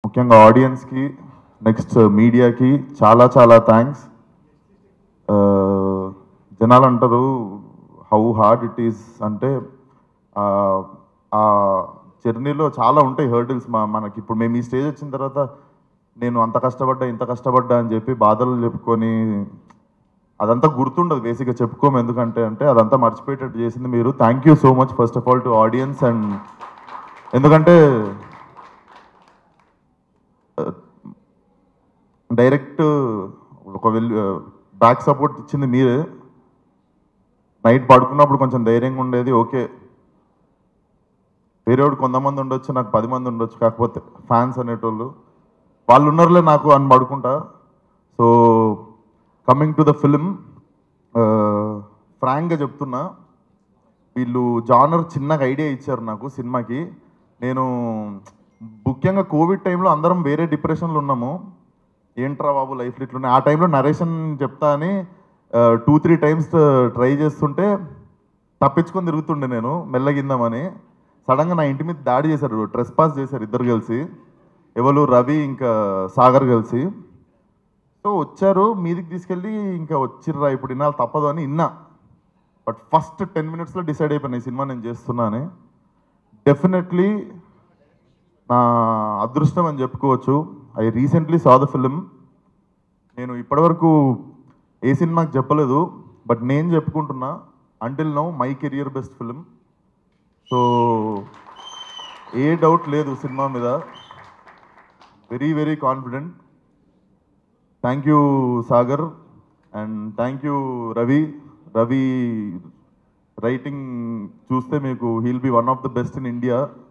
ముఖ్యంగా ఆడియన్స్కి నెక్స్ట్ మీడియాకి చాలా చాలా థ్యాంక్స్ జనాలు అంటారు హౌ హార్డ్ ఇట్ ఈస్ అంటే ఆ, ఆ జర్నీలో చాలా ఉంటాయి హర్డిల్స్ మా మనకి ఇప్పుడు మేము ఈ స్టేజ్ వచ్చిన తర్వాత నేను అంత కష్టపడ్డా ఇంత కష్టపడ్డా అని చెప్పి బాధలు చెప్పుకొని అదంతా గుర్తుండదు బేసిక్గా చెప్పుకోము ఎందుకంటే అంటే అదంతా మర్చిపోయేటట్టు చేసింది మీరు thank you so much first of all to audience and ఎందుకంటే డైరెక్ట్ ఒక వెల్ బ్యాక్ సపోర్ట్ ఇచ్చింది మీరే నైట్ పడుకున్నప్పుడు కొంచెం ధైర్యంగా ఉండేది ఓకే వేరేవాడు కొంతమంది ఉండొచ్చు నాకు పది మంది ఉండొచ్చు కాకపోతే ఫ్యాన్స్ అనేటోళ్ళు వాళ్ళు ఉన్నారులే నాకు అని పడుకుంటా so coming to the film ఫ్రాంక్గా చెప్తున్నా వీళ్ళు జానర్ చిన్నగా ఐడియా ఇచ్చారు నాకు సినిమాకి నేను ముఖ్యంగా కోవిడ్ టైంలో అందరం వేరే డిప్రెషన్లో ఉన్నాము ఏంట్రా బాబు లైఫ్లో ఇట్లున్నాయి ఆ టైంలో నరేషన్ చెప్తా అని టూ త్రీ టైమ్స్ ట్రై చేస్తుంటే తప్పించుకొని తిరుగుతుండే నేను మెల్లగిందామని సడన్గా నా ఇంటి మీద దాడి చేశారు ట్రెస్ పాస్ చేశారు ఇద్దరు కలిసి ఎవరు రవి ఇంకా సాగర్ కలిసి సో వచ్చారు మీదికి తీసుకెళ్ళి ఇంకా వచ్చిర్రా ఇప్పుడు ఇన్నాళ్ళు తప్పదు అని ఇన్నా బట్ ఫస్ట్ టెన్ మినిట్స్లో డిసైడ్ అయిపోయినా ఈ సినిమా నేను చేస్తున్నా అని డెఫినెట్లీ నా అదృష్టం అని చెప్పుకోవచ్చు I recently saw the film నేను ఇప్పటివరకు ఏ సినిమాకి చెప్పలేదు బట్ నేను చెప్పుకుంటున్నా until now my career best film so ఏ డౌట్ లేదు సినిమా మీద very very confident thank you Sagar and thank you Ravi Ravi writing చూస్తే మీకు he'll be one of the best in India